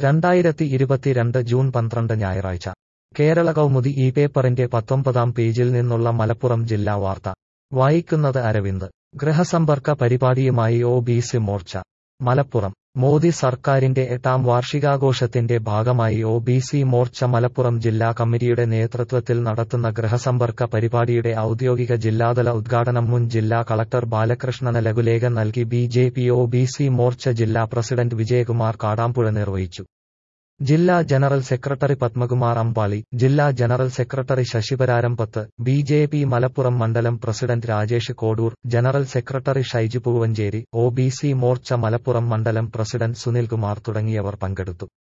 രണ്ടായിരത്തി ഇരുപത്തിരണ്ട് ജൂൺ പന്ത്രണ്ട് ഞായറാഴ്ച കേരള കൗമുദി ഈ പേപ്പറിന്റെ പത്തൊമ്പതാം പേജിൽ നിന്നുള്ള മലപ്പുറം ജില്ലാ വാർത്ത വായിക്കുന്നത് അരവിന്ദ് ഗൃഹസമ്പർക്ക പരിപാടിയുമായി O B C Morcha Malappuram Modi സർക്കാരിന്റെ എട്ടാം വാർഷികാഘോഷത്തിന്റെ ഭാഗമായി O B C Morcha Malappuram ജില്ലാ കമ്മിറ്റിയുടെ നേതൃത്വത്തിൽ നടത്തുന്ന ഗൃഹസമ്പർക്ക പരിപാടിയുടെ ഔദ്യോഗിക ജില്ലാതല ഉദ്ഘാടനം മുൻ ജില്ലാ കളക്ടർ ബാലകൃഷ്ണന് ലഘുലേഖ നൽകി B J P O B C Morcha ജില്ലാ പ്രസിഡന്റ് വിജയകുമാർ കാടാമ്പുഴ നിർവഹിച്ചു ജില്ലാ ജനറൽ സെക്രട്ടറി പത്മകുമാർ അമ്പാളി ജില്ലാ ജനറൽ സെക്രട്ടറി ശശിപരാരംപത്ത് ബി ജെ പി മലപ്പുറം മണ്ഡലം president Rajesh Kodur general secretary Shaiju Poovancheri O B C Morcha Malappuram മണ്ഡലം പ്രസിഡന്റ് സുനിൽകുമാർ തുടങ്ങിയവർ പങ്കെടുത്തു